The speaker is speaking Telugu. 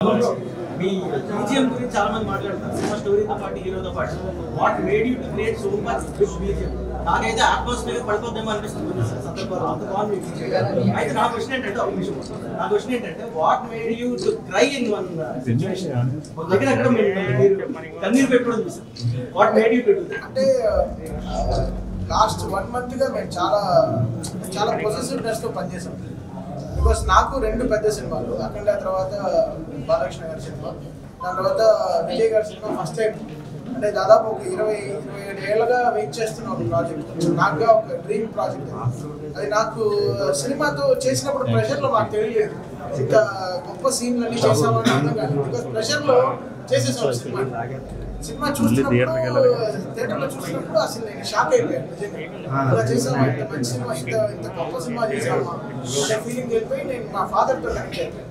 మీ బీజిఎం గురించి చాలా మంది మాట్లాడతారు సినిమా స్టోరీతో పాటు హీరోతో పాటు what made you to create so much good BGM నాకైతే అట్మాస్ఫియర్ పడిపోద్దేమో అనిపిస్తుంది కొన్ని సందర్భాలు అంత బాగుంది BGM. అయితే నా క్వశ్చన్ ఏంటంటే ఒక నిమిషం నా క్వశ్చన్ ఏంటంటే what made you to cry in one situation దగ్గర అక్కడ మీరు మీరు కన్నీరు పెట్టుకోవడం చూసారు what made you to do అంటే లాస్ట్ వన్ మంత్ గా మేము చాలా చాలా పొజిటివ్నెస్ తో పనిచేసాం బికాస్ నాకు రెండు పెద్ద సినిమాలు అఖండ తర్వాత బాలకృష్ణ గారి సినిమా దాని తర్వాత విజయ్ గారి సినిమా ఫస్ట్ టైం అంటే దాదాపు ఒక ఇరవై ఇరవై ఏడు ఏళ్ళగా వెయిట్ చేస్తున్న ఒక ప్రాజెక్ట్ నాకుగా ఒక డ్రీమ్ ప్రాజెక్ట్ అది నాకు సినిమాతో చేసినప్పుడు ప్రెషర్ లో మాకు తెలియలేదు ఇంకా గొప్ప సీన్లు అన్ని చేసామని అర్థం కాదు బికాస్ ప్రెషర్ లో చేసేసాం సినిమా సినిమా చూస్తున్నప్పుడు థియేటర్లో చూసినప్పుడు అసలు నేను షాక్ అయిపోయాను నిజంగా ఇలా చేసామా ఇంత మంచి సినిమా ఇంత ఇంత గొప్ప సినిమా చేసామా అనే ఫీలింగ్ వెళ్ళిపోయి నేను మా ఫాదర్తో కనెక్ట్ అయిపోయాను